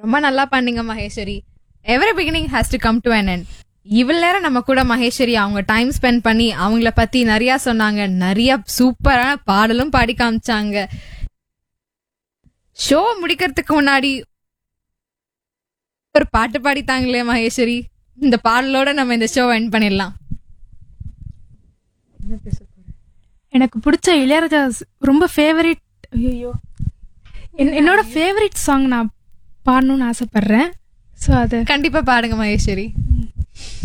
ரொம்ப நல்லா பண்ணீங்க Maheswari every beginning has to come to an end இவ்வளவு நேரம் நம்ம கூட மகேஸ்வரி அவங்க டைம் ஸ்பெண்ட் பண்ணி அவங்கள பத்தி நிறைய சொன்னாங்க நிறைய சூப்பரான பாடலும் பாடி காமிச்சாங்க ஷோ முடிக்கிறதுக்கு முன்னாடி ஒரு பாட்டு பாடித்தாங்களே மகேஸ்வரி இந்த பாடலோட நம்ம இந்த ஷோ எண்ட் பண்ணிடலாம் எனக்கு பிடிச்ச இளையராஜா ஸ்- ரொம்ப ஃபேவரட் ஐயோ என்னோட ஃபேவரட் சாங் நான் பாடணும்னு ஆசைப்படுறேன் ஸோ அது கண்டிப்பா பாடுங்க மகேஸ்வரி